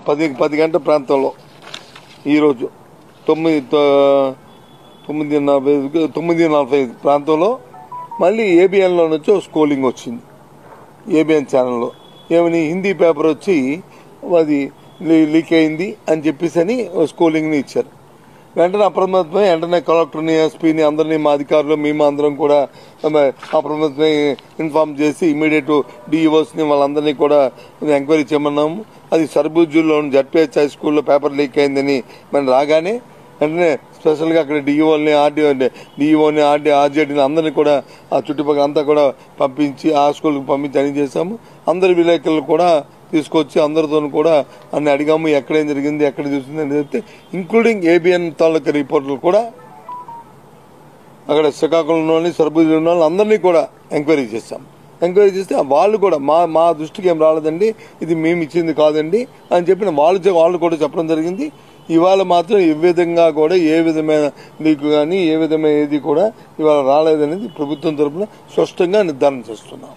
పది పది గంటల ప్రాంతంలో ఈరోజు తొమ్మిది తో- తొమ్మిది నలభై ఐదు- తొమ్మిది నలభై ఐదు ప్రాంతంలో మళ్ళీ ఏబిఎన్లో నుంచి ఒక స్కోలింగ్ వచ్చింది ఏబిఎన్ ఛానల్లో ఏమని హిందీ పేపర్ వచ్చి అది లీ- లీక్ అయింది అని చెప్పేసి అని ఓ స్కోలింగ్ని ఇచ్చారు వెంటనే అప్రమత్తమై వెంటనే కలెక్టర్ని ఎస్పీని అందరినీ మా అధికారులు మేము అందరం కూడా ఆమె అప్రమత్తమై ఇన్ఫార్మ్ చేసి ఇమీడియట్ డిఈఓస్ని వాళ్ళందరినీ కూడా ఎంక్వైరీ చేయమన్నాము అది సర్బూజుల్లో జడ్పిహెచ్ హై స్కూల్లో పేపర్ లీక్ అయిందని మనం రాగానే వెంటనే స్పెషల్గా అక్కడ డిఈఓని ఆర్డీఓ డిఈఓని ఆర్డీ ఆర్జేడీని అందరినీ కూడా ఆ చుట్టుపక్కల అంతా కూడా పంపించి ఆ స్కూల్కి పంపించి అని చేశాము అందరి విలేకరులు కూడా తీసుకొచ్చి అందరితో కూడా అన్ని అడిగాము ఎక్కడేం జరిగింది ఎక్కడ చూసింది అని చెప్తే ఇంక్లూడింగ్ ఏబిఎన్ తాలూకా రిపోర్టులు కూడా అక్కడ శ్రీకాకుళంలోని సర్బూజులో ఉన్న వాళ్ళు అందరినీ కూడా ఎంక్వైరీ చేశాం ఎంక్వైరీ చేస్తే వాళ్ళు కూడా మా మా దృష్టికి ఏం రాలేదండి ఇది మేము ఇచ్చింది కాదండి అని చెప్పిన వాళ్ళు చె- వాళ్ళు కూడా చెప్పడం జరిగింది ఇవాళ మాత్రం ఏ విధంగా కూడా ఏ విధమైన లీక్ కానీ ఏ విధమైన ఏది కూడా ఇవాళ రాలేదనేది ప్రభుత్వం తరపున స్పష్టంగా నిర్ధారణ చేస్తున్నాం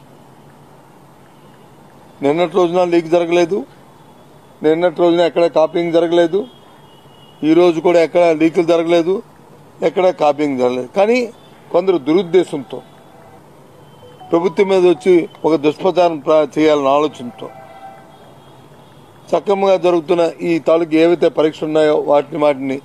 నిన్నటి రోజున లీక్ జరగలేదు నిన్నటి రోజున ఎక్కడ కాపీయింగ్ జరగలేదు ఈ రోజు కూడా ఎక్కడ లీకులు జరగలేదు ఎక్కడ కాపీయింగ్ జరగలేదు కానీ కొందరు దురుద్దేశంతో ప్రభుత్వం మీద వచ్చి ఒక దుష్ప్రచారం ప్ర- చేయాలన్న ఆలోచనతో సక్రమంగా జరుగుతున్న ఈ తాలూకు ఏవైతే పరీక్షలు ఉన్నాయో వాటిని వాటిని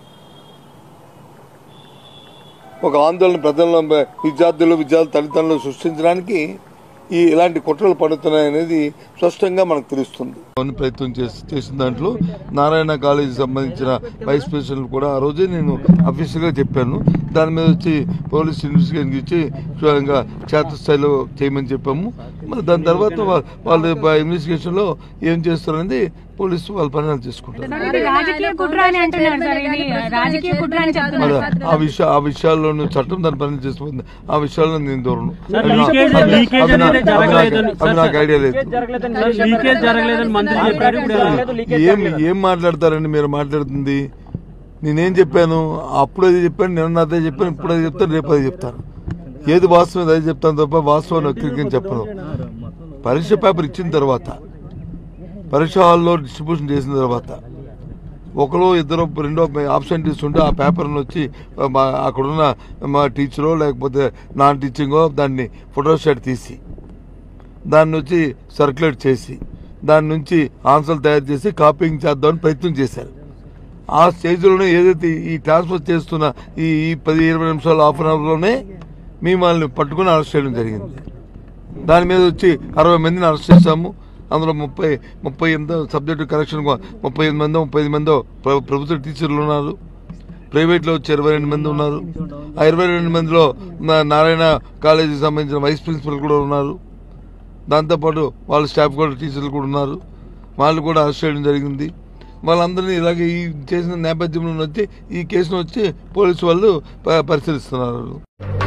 ఒక ఆందోళన ప్రజల్లో విద్యార్థులు విద్యార్థుల తల్లిదండ్రులు సృష్టించడానికి ఈ ఇలాంటి కుట్రలు పడుతున్నాయనేది స్పష్టంగా మనకు తెలుస్తుంది కొన్ని ప్రయత్నం చేసి చేసిన దాంట్లో నారాయణ కాలేజీ సంబంధించిన వైస్ ప్రెసిడెంట్ కూడా ఆ రోజే నేను అఫీషియల్ గా చెప్పాను దాని మీద వచ్చి పోలీస్ ఇన్వెస్టిగేషన్ ఇచ్చి స్వయంగా క్షేత్రస్థాయిలో చేయమని చెప్పాము మరి దాని తర్వాత వా- వాళ్ళు ఇన్వెస్టిగేషన్ లో ఏం చేస్తారనేది పోలీసు వాళ్ళ పని వాళ్ళు చేసుకుంటారు సార్, ఇది రాజకీయ కుట్ర అని అంటున్నారు సార్ ఇది రాజకీయ కుట్ర అని మరి చెప్తున్నారు సార్ ఆ విషయ ఆ విషయాల్లోనూ చట్టం దాని పని చేస్తుంది ఆ విషయాల్లో నేను దూరను సార్, అవి నా- లీకేజ్ అవి నా- లీకేజ్ అవి నా- అనేది అవి నాకు- జరగలేదని అవి నాకు ఐడియా లేదు సార్, లీకేజ్ జరగలేదని మంత్రి చెప్పారు ఇప్పుడు ఎలా? ఏం ఏం మాట్లాడతారండి మీరు మాట్లాడుతుంది నేనేం చెప్పాను అప్పుడు అది చెప్పాను నిన్న అదే చెప్పాను ఇప్పుడు అది చెప్తాను రేపు అది చెప్తాను ఏది వాస్తవం అదే చెప్తాను తప్ప వాస్తవం వక్రీకరణ చెప్పను పరీక్ష పేపర్ ఇచ్చిన తర్వాత పరీక్ష హాల్లో డిస్ట్రిబ్యూషన్ చేసిన తర్వాత ఒకరు ఇద్దరు రెండో ఆబ్సెంటీస్ ఉంటే ఆ పేపర్ని వచ్చి మా అక్కడున్న మా టీచరో లేకపోతే నాన్ టీచింగో దాన్ని ఫోటోస్టాట్ తీసి దాన్ని వచ్చి సర్క్యులేట్ చేసి దాని నుంచి ఆన్సర్లు తయారు చేసి కాపీయింగ్ చేద్దామని ప్రయత్నం చేశారు ఆ స్టేజ్లోనే ఏదైతే ఈ ట్రాన్స్ఫర్ చేస్తున్న ఈ ఈ పది ఇరవై నిమిషాలు హాఫ్ అన్ అవర్లోనే మేము వాళ్ళని పట్టుకుని అరెస్ట్ చేయడం జరిగింది దాని మీద వచ్చి అరవై మందిని అరెస్ట్ చేశాము అందులో ముప్పై ముప్పై ఎనిమిదో సబ్జెక్టు కరెక్షన్ ముప్పై ఎనిమిది మందో ముప్పై ఐదు మందో ప్ర- ప్రభుత్వ టీచర్లు ఉన్నారు ప్రైవేట్లో వచ్చి ఇరవై రెండు మంది ఉన్నారు ఆ ఇరవై రెండు మందిలో నా- నారాయణ కాలేజీకి సంబంధించిన వైస్ ప్రిన్సిపల్ కూడా ఉన్నారు దాంతోపాటు వాళ్ళ స్టాఫ్ కూడా టీచర్లు కూడా ఉన్నారు వాళ్ళు కూడా అరెస్ట్ చేయడం జరిగింది వాళ్ళందరినీ ఇలాగే ఈ చేసిన నేపథ్యంలో వచ్చి ఈ కేసును వచ్చి పోలీసు వాళ్ళు ప- పరిశీలిస్తున్నారు